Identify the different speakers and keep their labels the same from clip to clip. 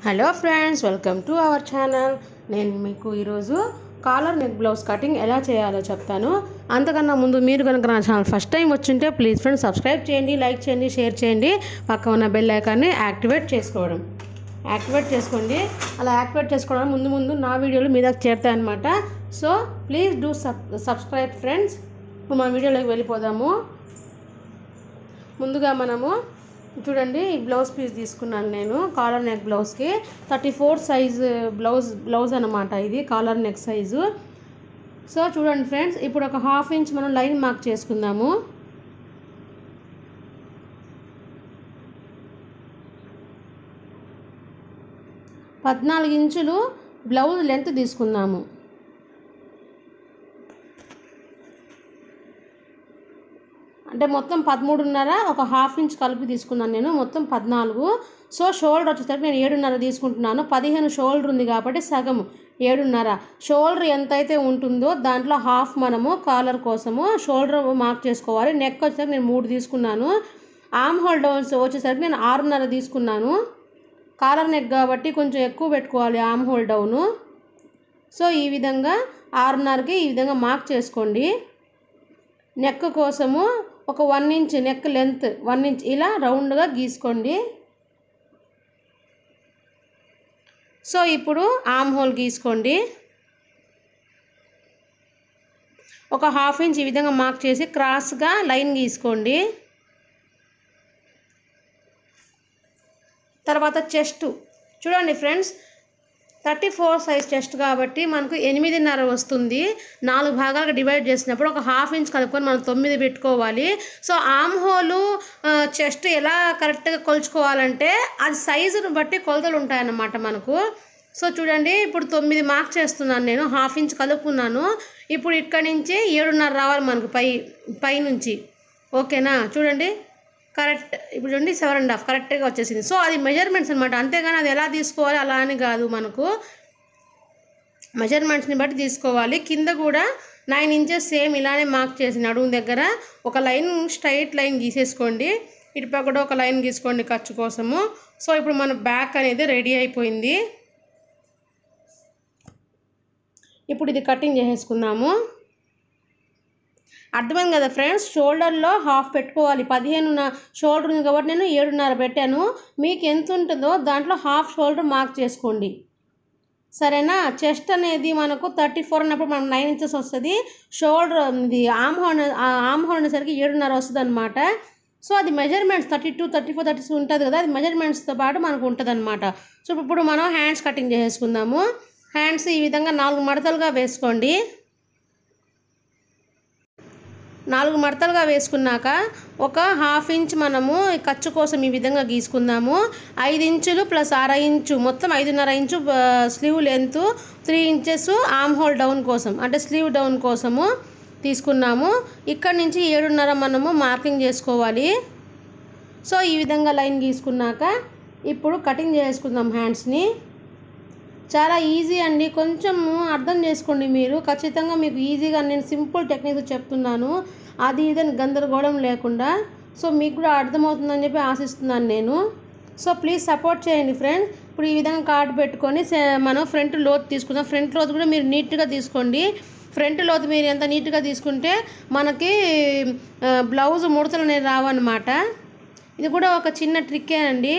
Speaker 1: hello friends welcome to our channel నేను మీకు ఈరోజు కాలర్ నెక్ బ్లౌజ్ కటింగ్ ఎలా చేయాలో చెప్తాను అంతకన్నా ముందు మీరు కనుక నా ఛానల్ ఫస్ట్ టైం వచ్చింటే ప్లీజ్ ఫ్రెండ్స్ సబ్స్క్రైబ్ చేయండి లైక్ చేయండి షేర్ చేయండి పక్క ఉన్న బెల్ ఐకాన్ని యాక్టివేట్ చేసుకోవడం యాక్టివేట్ చేసుకోండి అలా యాక్టివేట్ చేసుకోవడం ముందు ముందు నా వీడియోలు మీ దగ్గర చేరుతాయి అనమాట so please do sub subscribe friends ఇప్పుడు మన వీడియోలోకి వెళ్ళిపోదాము ముందుగా మనము చూడండి ఈ బ్లౌజ్ పీస్ తీసుకున్నాను నేను కాలర్ నెక్ బ్లౌజ్కి thirty four size blouse blouse అనమాట ఇది కాలర్ నెక్ సైజు సో చూడండి ఫ్రెండ్స్ ఇప్పుడు ఒక హాఫ్ ఇంచ్ మనం లైన్ మార్క్ చేసుకుందాము పద్నాలుగు ఇంచులు బ్లౌజ్ లెంత్ తీసుకుందాము అంటే మొత్తం పదమూడున్నర ఒక హాఫ్ ఇంచ్ కలిపి తీసుకున్నాను నేను మొత్తం పద్నాలుగు సో షోల్డర్ వచ్చేసరికి నేను ఏడున్నర తీసుకుంటున్నాను పదిహేను షోల్డర్ ఉంది కాబట్టి సగం ఏడున్నర షోల్డర్ ఎంతైతే ఉంటుందో దాంట్లో హాఫ్ మనము కాలర్ కోసము షోల్డర్ మార్క్ చేసుకోవాలి నెక్ వచ్చేసరికి నేను మూడు తీసుకున్నాను ఆమ్ హోల్ డౌన్స్ వచ్చేసరికి నేను ఆరున్నర తీసుకున్నాను కాలర్ నెక్ కాబట్టి కొంచెం ఎక్కువ పెట్టుకోవాలి ఆమ్ హోల్ డౌను సో ఈ విధంగా ఆరున్నరకి ఈ విధంగా మార్క్ చేసుకోండి నెక్ కోసము ఒక one inch neck length one inch ఇలా రౌండ్గా గీసుకోండి సో ఇప్పుడు ఆమ్ హోల్ గీసుకోండి ఒక హాఫ్ ఇంచ్ ఈ విధంగా మార్క్ చేసి క్రాస్గా లైన్ గీసుకోండి తర్వాత చెస్ట్ చూడండి friends thirty four size chest కాబట్టి మనకు ఎనిమిదిన్నర వస్తుంది నాలుగు భాగాలుగా డివైడ్ చేసినప్పుడు ఒక హాఫ్ ఇంచ్ కలుపుకొని మనం తొమ్మిది పెట్టుకోవాలి సో ఆమ్ హోలు చెస్ట్ ఎలా కరెక్ట్గా కొలుచుకోవాలంటే అది సైజును బట్టి కొలతలు ఉంటాయన్నమాట మనకు సో చూడండి ఇప్పుడు తొమ్మిది మార్క్ చేస్తున్నాను నేను హాఫ్ ఇంచ్ కలుపుకున్నాను ఇప్పుడు ఇక్కడి నుంచి ఏడున్నర రావాలి మనకు పై పై నుంచి ఓకేనా చూడండి కరెక్ట్ ఇప్పుడు చూడండి సెవెన్ అండ్ హాఫ్ కరెక్ట్గా వచ్చేసింది సో అది మెజర్మెంట్స్ అనమాట అంతేగాని అది ఎలా తీసుకోవాలి అలా అని కాదు మనకు మెజర్మెంట్స్ని బట్టి తీసుకోవాలి కింద కూడా నైన్ ఇంచెస్ సేమ్ ఇలానే మార్క్ చేసి నడుము దగ్గర ఒక లైన్ స్ట్రైట్ లైన్ గీసేసుకోండి ఇటుపక్క కూడా ఒక లైన్ గీసుకోండి ఖర్చు కోసము సో ఇప్పుడు మన బ్యాక్ అనేది రెడీ అయిపోయింది ఇప్పుడు ఇది కటింగ్ చేసేసుకుందాము అర్థమైంది కదా ఫ్రెండ్స్ షోల్డర్లో హాఫ్ పెట్టుకోవాలి పదిహేను నా షోల్డర్ ఉంది కాబట్టి నేను ఏడున్నర పెట్టాను మీకు ఎంత ఉంటుందో దాంట్లో హాఫ్ షోల్డర్ మార్క్ చేసుకోండి సరేనా చెస్ట్ అనేది మనకు థర్టీ ఫోర్ అన్నప్పుడు మనం నైన్ ఇంచెస్ వస్తుంది షోల్డర్ ఇది ఆమ్ హోన్ ఆమ్ హోన్ అనేసరికి ఏడున్నర వస్తుంది అనమాట సో అది measurements thirty two thirty four thirty two ఉంటుంది కదా అది మెజర్మెంట్స్తో పాటు మనకు ఉంటుంది అనమాట సో ఇప్పుడు మనం హ్యాండ్స్ కటింగ్ చేసుకుందాము హ్యాండ్స్ ఈ విధంగా నాలుగు మడతలుగా వేసుకోండి నాలుగు మడతలుగా వేసుకున్నాక ఒక హాఫ్ ఇంచ్ మనము ఖర్చు కోసం ఈ విధంగా గీసుకుందాము ఐదు ఇంచులు ప్లస్ అర ఇంచు మొత్తం ఐదున్నర inch sleeve length three inches arm hole down కోసం అంటే స్లీవ్ డౌన్ కోసము తీసుకున్నాము ఇక్కడ నుంచి ఏడున్నర మనము మార్కింగ్ చేసుకోవాలి సో ఈ విధంగా లైన్ గీసుకున్నాక ఇప్పుడు కటింగ్ చేసుకుందాం హ్యాండ్స్ని చాలా ఈజీ అండి కొంచెం అర్థం చేసుకోండి మీరు ఖచ్చితంగా మీకు ఈజీగా నేను సింపుల్ టెక్నిక్స్ చెప్తున్నాను అది ఇదని గందరగోళం లేకుండా సో మీకు కూడా అర్థమవుతుందని చెప్పి ఆశిస్తున్నాను నేను సో ప్లీజ్ సపోర్ట్ చేయండి ఫ్రెండ్స్ ఇప్పుడు ఈ విధంగా కార్డు పెట్టుకొని మనం ఫ్రంట్ లోతు తీసుకుందాం ఫ్రంట్ లోతు కూడా మీరు నీట్గా తీసుకోండి ఫ్రంట్ లోతు మీరు ఎంత నీట్గా తీసుకుంటే మనకి బ్లౌజ్ ముడతలు అనేవి రావన్నమాట ఇది కూడా ఒక చిన్న ట్రిక్కే అండి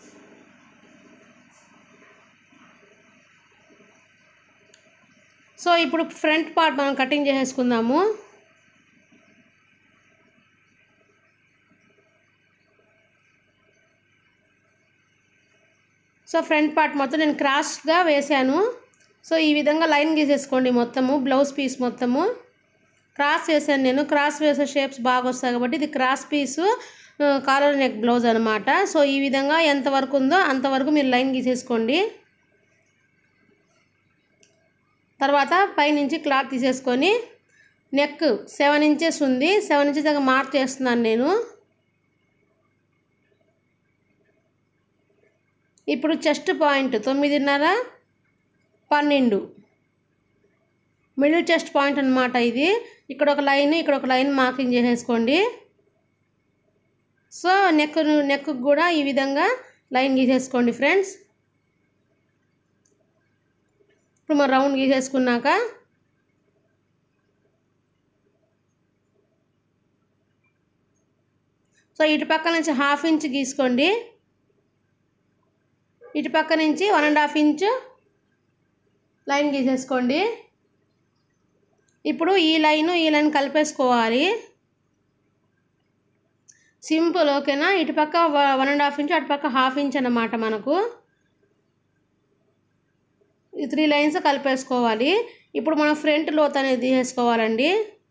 Speaker 1: సో ఇప్పుడు ఫ్రంట్ పార్ట్ మనం కటింగ్ చేసేసుకుందాము సో ఫ్రంట్ పార్ట్ మొత్తం నేను క్రాస్గా వేసాను సో ఈ విధంగా లైన్ గీసేసుకోండి మొత్తము బ్లౌజ్ పీస్ మొత్తము క్రాస్ వేసాను నేను క్రాస్ వేసే షేప్స్ బాగా వస్తాయి కాబట్టి ఇది cross piece collar neck blouse అనమాట సో ఈ విధంగా ఎంతవరకు ఉందో అంతవరకు మీరు లైన్ గీసేసుకోండి తర్వాత పైనుంచి క్లాత్ తీసేసుకొని నెక్ సెవెన్ ఇంచెస్ ఉంది సెవెన్ ఇంచెస్ దాకా మార్క్ చేస్తున్నాను నేను ఇప్పుడు చెస్ట్ పాయింట్ తొమ్మిదిన్నర పన్నెండు మిడిల్ చెస్ట్ పాయింట్ అనమాట ఇది ఇక్కడ ఒక లైన్ ఇక్కడ ఒక లైన్ మార్కింగ్ చేసేసుకోండి సో నెక్ నెక్ కూడా ఈ విధంగా లైన్ గీసేసుకోండి ఫ్రెండ్స్ ఇప్పుడు మనం రౌండ్ గీసేసుకున్నాక సో ఇటు పక్క నుంచి హాఫ్ ఇంచ్ గీసుకోండి ఇటు పక్క నుంచి one and half inch line గీసేసుకోండి ఇప్పుడు ఈ లైన్ ఈ లైన్ కలిపేసుకోవాలి సింపుల్ ఓకేనా ఇటు పక్క వన్ అండ్ హాఫ్ ఇంచ్ అటు పక్క హాఫ్ ఇంచ్ అన్నమాట మనకు ఈ త్రీ లైన్స్ కలిపేసుకోవాలి ఇప్పుడు మనం ఫ్రంట్ లోత్ అనేది తీసేసుకోవాలండి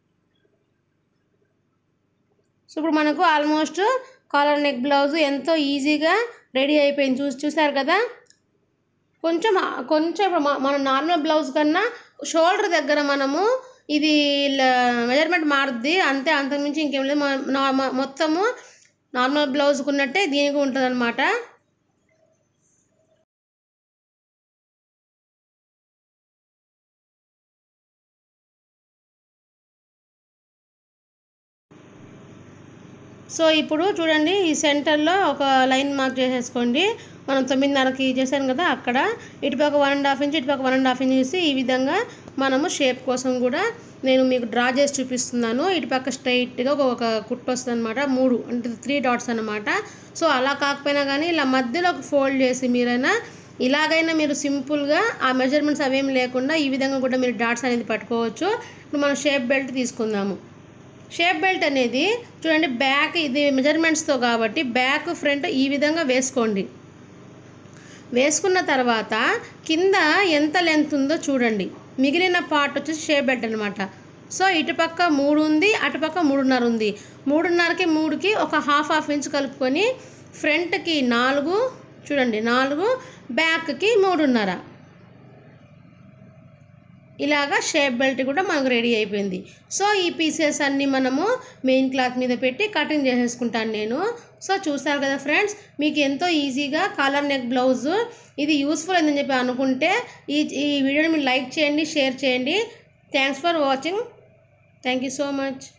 Speaker 1: సో ఇప్పుడు మనకు ఆల్మోస్ట్ కాలర్ నెక్ బ్లౌజ్ ఎంతో ఈజీగా రెడీ అయిపోయింది చూసి చూసారు కదా కొంచెం కొంచెం ఇప్పుడు మ- మన నార్మల్ బ్లౌజ్ కన్నా షోల్డర్ దగ్గర మనము ఇది మెజర్మెంట్ మారుద్ది అంతే అంతకుమించి ఇంకేం లేదు మ- నా- మ- మొత్తము నార్మల్ బ్లౌజ్కి ఉన్నట్టే దీనికి ఉంటుంది అనమాట సో ఇప్పుడు చూడండి ఈ సెంటర్లో ఒక లైన్ మార్క్ చేసేసుకోండి మనం తొమ్మిదిన్నరకి చేశాను కదా అక్కడ ఇటుపక్క వన్ అండ్ హాఫ్ ఇంచ్ ఇటుపక్క వన్ అండ్ హాఫ్ ఇంచ్ చేసి ఈ విధంగా మనము షేప్ కోసం కూడా నేను మీకు డ్రా చేసి చూపిస్తున్నాను ఇటుపక్క స్ట్రైట్గా ఒక ఒక కుట్టు వస్తుంది అనమాట మూడు అంటే త్రీ డాట్స్ అనమాట సో అలా కాకపోయినా కానీ ఇలా మధ్యలో ఒక ఫోల్డ్ చేసి మీరైనా ఇలాగైనా మీరు సింపుల్గా ఆ మెజర్మెంట్స్ అవేం లేకుండా ఈ విధంగా కూడా మీరు డాట్స్ అనేది పట్టుకోవచ్చు ఇప్పుడు మనం షేప్ బెల్ట్ తీసుకుందాము షేప్ బెల్ట్ అనేది చూడండి బ్యాక్ ఇది మెజర్మెంట్స్తో కాబట్టి బ్యాక్ ఫ్రంట్ ఈ విధంగా వేసుకోండి వేసుకున్న తర్వాత కింద ఎంత లెంత్ ఉందో చూడండి మిగిలిన పార్ట్ వచ్చేసి షేప్ బెల్ట్ అనమాట సో ఇటుపక్క మూడు ఉంది అటుపక్క మూడున్నర ఉంది మూడున్నరకి మూడుకి ఒక హాఫ్ హాఫ్ ఇంచ్ కలుపుకొని ఫ్రంట్కి నాలుగు చూడండి నాలుగు బ్యాక్కి మూడున్నర ఇలాగా షేప్ బెల్ట్ కూడా మనకు రెడీ అయిపోయింది సో ఈ పీసెస్ అన్నీ మనము మెయిన్ క్లాత్ మీద పెట్టి కటింగ్ చేసేసుకుంటాను నేను సో చూస్తారు కదా ఫ్రెండ్స్ మీకు ఎంతో ఈజీగా కాలర్ నెక్ బ్లౌజ్ ఇది యూస్ఫుల్ అయిందని చెప్పి అనుకుంటే ఈ ఈ వీడియోని మీరు లైక్ చేయండి షేర్ చేయండి thanks for watching thank you so much